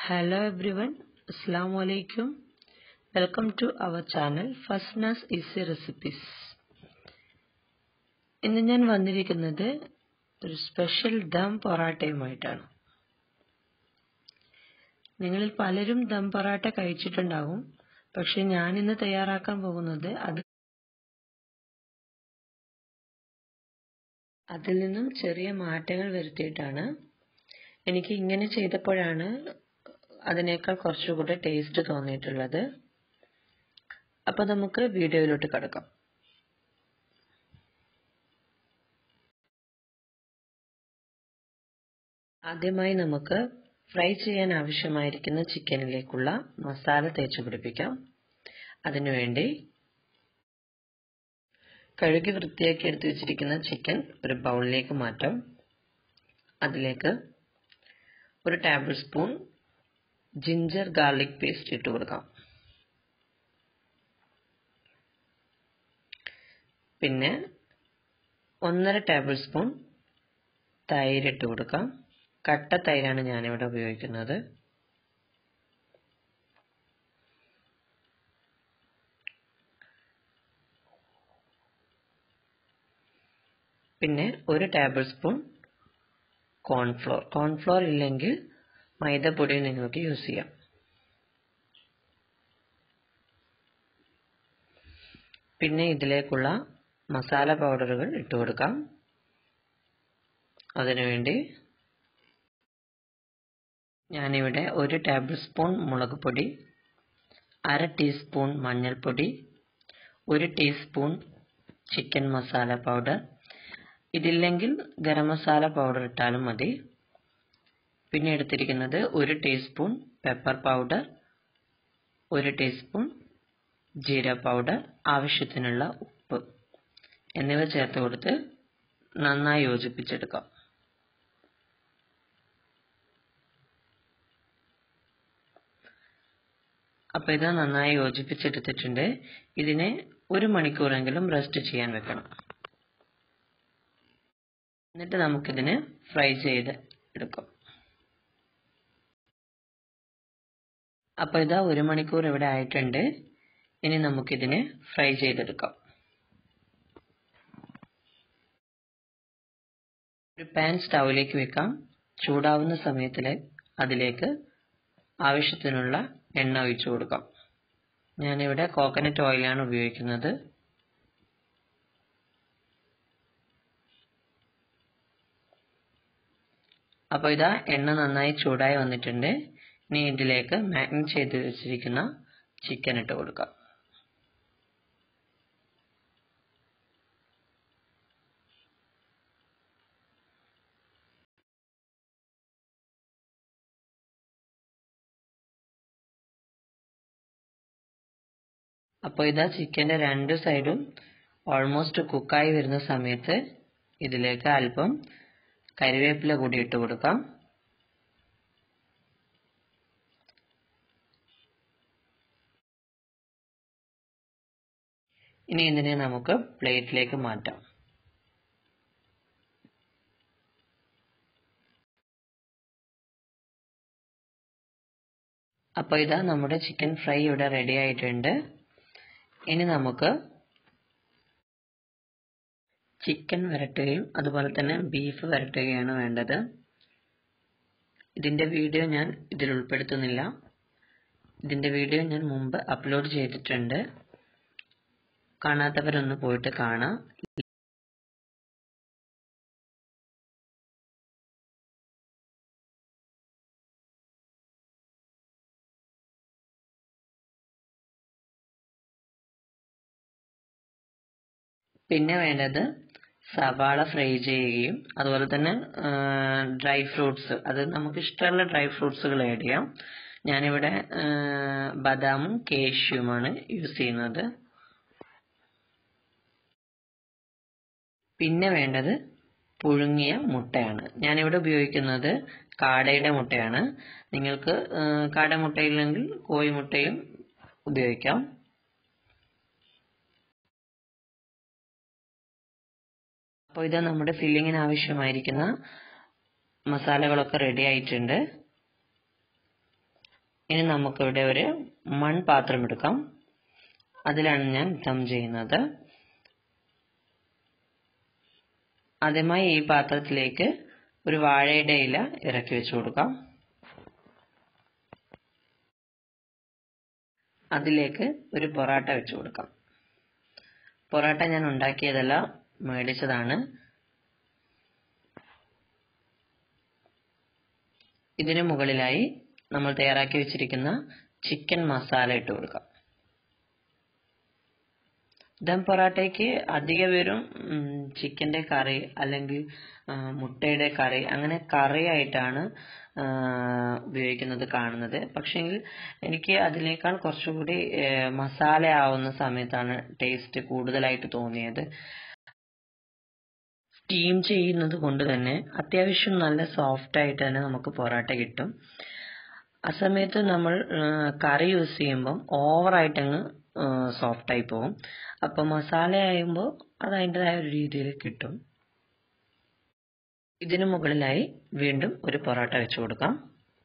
Hello everyone, Assalamu alaikum. Welcome to our channel Fasnas Easy Recipes. ഇന്ന് ഞാൻ വന്നിരിക്കുന്നത് ഒരു സ്പെഷ്യൽ ദം പൊറാട്ടയുമായിട്ടാണ് നിങ്ങളിൽ പലരും ദം പൊറാട്ട കഴിച്ചിട്ടുണ്ടാകും പക്ഷെ ഞാൻ ഇന്ന് തയ്യാറാക്കാൻ പോകുന്നത് അത് അതിൽ നിന്നും ചെറിയ മാറ്റങ്ങൾ വരുത്തിയിട്ടാണ് എനിക്ക് ഇങ്ങനെ ചെയ്തപ്പോഴാണ് അതിനേക്കാൾ കുറച്ചുകൂടെ ടേസ്റ്റ് തോന്നിയിട്ടുള്ളത് അപ്പോൾ നമുക്ക് വീഡിയോയിലോട്ട് കിടക്കാം ആദ്യമായി നമുക്ക് ഫ്രൈ ചെയ്യാൻ ആവശ്യമായിരിക്കുന്ന ചിക്കനിലേക്കുള്ള മസാല തേച്ച് പിടിപ്പിക്കാം അതിനുവേണ്ടി കഴുകി വൃത്തിയാക്കി എടുത്തു വെച്ചിരിക്കുന്ന ചിക്കൻ ഒരു ബൗളിലേക്ക് മാറ്റാം അതിലേക്ക് ഒരു tablespoon ginger garlic paste ഇട്ട് കൊടുക്കാം പിന്നെ ഒന്നര ടേബിൾ സ്പൂൺ തൈര് ഇട്ട് കൊടുക്കാം കട്ട തൈരാണ് ഞാനിവിടെ ഉപയോഗിക്കുന്നത് പിന്നെ ഒരു ടേബിൾ സ്പൂൺ കോൺഫ്ലോർ കോൺഫ്ലോർ ഇല്ലെങ്കിൽ മൈദപ്പൊടി നിങ്ങൾക്ക് യൂസ് ചെയ്യാം പിന്നെ ഇതിലേക്കുള്ള മസാല പൗഡറുകൾ ഇട്ട് കൊടുക്കാം അതിനുവേണ്ടി ഞാനിവിടെ ഒരു ടേബിൾ സ്പൂൺ മുളക് പൊടി അര ടീസ്പൂൺ മഞ്ഞൾപ്പൊടി ഒരു ടീസ്പൂൺ ചിക്കൻ മസാല പൗഡർ ഇതില്ലെങ്കിൽ ഗരം മസാല പൗഡർ ഇട്ടാലും മതി പിന്നെ എടുത്തിരിക്കുന്നത് ഒരു ടീസ്പൂൺ പെപ്പർ പൗഡർ ഒരു ടീസ്പൂൺ ജീര പൗഡർ ആവശ്യത്തിനുള്ള ഉപ്പ് എന്നിവ ചേർത്ത് കൊടുത്ത് നന്നായി യോജിപ്പിച്ചെടുക്കാം അപ്പോൾ ഇത് നന്നായി യോജിപ്പിച്ചെടുത്തിട്ടുണ്ട് ഇതിനെ ഒരു മണിക്കൂറെങ്കിലും റെസ്റ്റ് ചെയ്യാൻ വെക്കണം എന്നിട്ട് നമുക്കിതിന് ഫ്രൈ ചെയ്ത് എടുക്കാം അപ്പോൾ ഇതാ ഒരു മണിക്കൂർ ഇവിടെ ആയിട്ടുണ്ട് ഇനി നമുക്കിതിനെ ഫ്രൈ ചെയ്തെടുക്കാം ഒരു പാൻ സ്റ്റൗവിലേക്ക് വെക്കാം ചൂടാവുന്ന സമയത്തിൽ അതിലേക്ക് ആവശ്യത്തിനുള്ള എണ്ണ ഒഴിച്ചു കൊടുക്കാം ഞാനിവിടെ കോക്കനട്ട് ഓയിലാണ് ഉപയോഗിക്കുന്നത് അപ്പോൾ ഇതാ എണ്ണ നന്നായി ചൂടായി വന്നിട്ടുണ്ട് ഇനി ഇതിലേക്ക് മാഗ്നറ്റ് ചെയ്ത് വെച്ചിരിക്കുന്ന ചിക്കൻ ഇട്ട് കൊടുക്കാം അപ്പോൾ ഇതാ ചിക്കൻ്റെ രണ്ട് സൈഡും ഓൾമോസ്റ്റ് കുക്കായി വരുന്ന സമയത്ത് ഇതിലേക്ക് അല്പം കരിവേപ്പില കൂടി ഇട്ട് കൊടുക്കാം ഇനി ഇതിനെ നമുക്ക് പ്ലേറ്റിലേക്ക് മാറ്റാം അപ്പോൾ ഇതാ നമ്മുടെ ചിക്കൻ ഫ്രൈ ഇവിടെ റെഡി ആയിട്ടുണ്ട് ഇനി നമുക്ക് ചിക്കൻ വരട്ടുകയും അതുപോലെ തന്നെ ബീഫ് വരട്ടുകയാണ് വേണ്ടത് ഇതിൻ്റെ വീഡിയോ ഞാൻ ഇതിൽ ഉൾപ്പെടുത്തുന്നില്ല ഇതിൻ്റെ വീഡിയോ ഞാൻ മുമ്പ് അപ്ലോഡ് ചെയ്തിട്ടുണ്ട് കാണാത്തവരൊന്ന് പോയിട്ട് കാണാം പിന്നെ വേണ്ടത് സവാള ഫ്രൈ ചെയ്യുകയും അതുപോലെ തന്നെ ഡ്രൈ ഫ്രൂട്ട്സ് അത് നമുക്ക് ഇഷ്ടമുള്ള ഡ്രൈ ഫ്രൂട്ട്സുകൾ ആഡ് ചെയ്യാം ഞാനിവിടെ ബദാമും കേഷ്യുമാണ് യൂസ് ചെയ്യുന്നത് പിന്നെ വേണ്ടത് പുഴുങ്ങിയ മുട്ടയാണ് ഞാനിവിടെ ഉപയോഗിക്കുന്നത് കാടയുടെ മുട്ടയാണ് നിങ്ങൾക്ക് കാടമുട്ടയില്ലെങ്കിൽ കോഴിമുട്ടയും ഉപയോഗിക്കാം അപ്പോൾ ഇത് നമ്മുടെ ഫില്ലിങ്ങിന് ആവശ്യമായിരിക്കുന്ന മസാലകളൊക്കെ റെഡി ആയിട്ടുണ്ട് ഇനി നമുക്കിവിടെ ഒരു മൺപാത്രം എടുക്കാം അതിലാണ് ഞാൻ ദം ചെയ്യുന്നത് ആദ്യമായി ഈ പാത്രത്തിലേക്ക് ഒരു വാഴയുടെ ഇല ഇറക്കി വെച്ചു കൊടുക്കാം അതിലേക്ക് ഒരു പൊറാട്ട വെച്ചു കൊടുക്കാം പൊറാട്ട ഞാൻ ഉണ്ടാക്കിയതല്ല മേടിച്ചതാണ് ഇതിനു മുകളിലായി നമ്മൾ തയ്യാറാക്കി വെച്ചിരിക്കുന്ന ചിക്കൻ മസാല ഇട്ട് കൊടുക്കാം ദം പൊറാട്ടയ്ക്ക് അധിക പേരും ചിക്കൻ്റെ കറി അല്ലെങ്കിൽ മുട്ടയുടെ കറി അങ്ങനെ കറിയായിട്ടാണ് ഉപയോഗിക്കുന്നത് കാണുന്നത് പക്ഷെങ്കിൽ എനിക്ക് അതിനേക്കാൾ കുറച്ചുകൂടി മസാല ആവുന്ന സമയത്താണ് ടേസ്റ്റ് കൂടുതലായിട്ട് തോന്നിയത് സ്റ്റീം ചെയ്യുന്നത് കൊണ്ട് തന്നെ അത്യാവശ്യം നല്ല സോഫ്റ്റ് ആയിട്ട് തന്നെ നമുക്ക് പൊറോട്ട കിട്ടും ആ സമയത്ത് നമ്മൾ കറി യൂസ് ചെയ്യുമ്പം ഓവറായിട്ടങ്ങ് സോഫ്റ്റ് ആയി പോകും അപ്പോൾ മസാല ആയുമ്പോൾ അത് അതിൻ്റെതായ ഒരു രീതിയിൽ കിട്ടും ഇതിനു മുകളിലായി വീണ്ടും ഒരു പൊറോട്ട വെച്ചു കൊടുക്കാം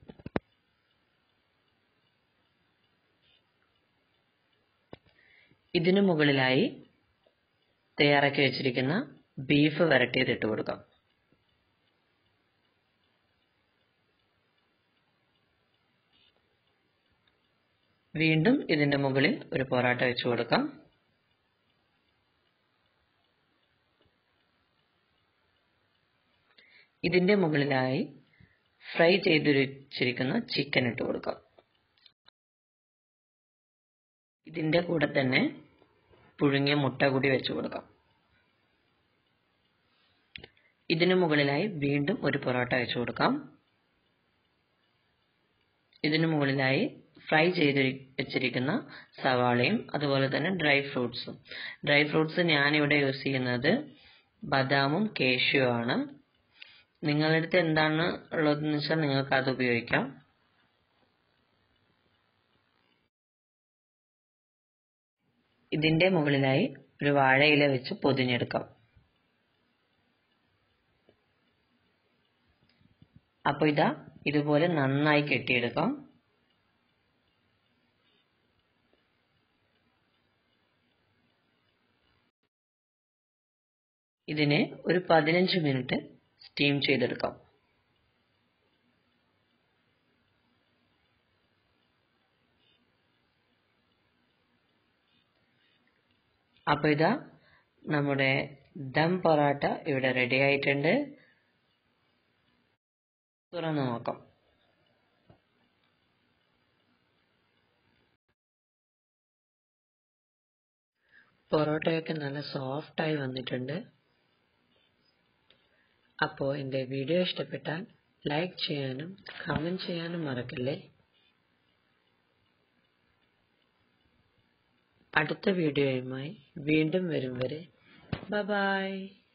ഇതിനു മുകളിലായി തയ്യാറാക്കി വെച്ചിരിക്കുന്ന ബീഫ് വരട്ടിയത് ഇട്ട് കൊടുക്കാം വീണ്ടും ഇതിന്റെ മുകളിൽ ഒരു പൊറോട്ട വെച്ചു കൊടുക്കാം ഇതിന്റെ മുകളിലായി ഫ്രൈ ചെയ്ത് വെച്ചിരിക്കുന്ന ചിക്കൻ ഇട്ട് കൊടുക്കാം ഇതിന്റെ കൂടെ തന്നെ പുഴുങ്ങിയ മുട്ട കൂടി വെച്ചു കൊടുക്കാം ഇതിനു മുകളിലായി വീണ്ടും ഒരു പൊറോട്ട വെച്ചു കൊടുക്കാം ഇതിനു മുകളിലായി ഫ്രൈ ചെയ്ത് വെച്ചിരിക്കുന്ന സവാളയും അതുപോലെ തന്നെ ഡ്രൈ ഫ്രൂട്ട്സും ഡ്രൈ ഫ്രൂട്ട്സ് ഞാനിവിടെ യൂസ് ചെയ്യുന്നത് ബദാമും കേഷ്യൂ ആണ് നിങ്ങളുടെ അടുത്ത് എന്താണ് ഉള്ളതെന്ന് വെച്ചാൽ നിങ്ങൾക്ക് അത് ഉപയോഗിക്കാം ഇതിന്റെ മുകളിലായി ഒരു വാഴയില വെച്ച് പൊതിഞ്ഞെടുക്കാം അപ്പോൾ ഇതാ ഇതുപോലെ നന്നായി കെട്ടിയെടുക്കാം ഇതിനെ ഒരു പതിനഞ്ച് മിനിറ്റ് സ്റ്റീം ചെയ്തെടുക്കാം അപ്പോൾ ഇതാ നമ്മുടെ ദം പൊറാട്ട ഇവിടെ റെഡി ആയിട്ടുണ്ട് തുറന്നു നോക്കാം പൊറോട്ടയൊക്കെ നല്ല സോഫ്റ്റായി വന്നിട്ടുണ്ട് അപ്പോൾ എൻ്റെ വീഡിയോ ഇഷ്ടപ്പെട്ടാൽ ലൈക്ക് ചെയ്യാനും കമൻറ്റ് ചെയ്യാനും മറക്കല്ലേ അടുത്ത വീഡിയോയുമായി വീണ്ടും വരും വരെ ബൈ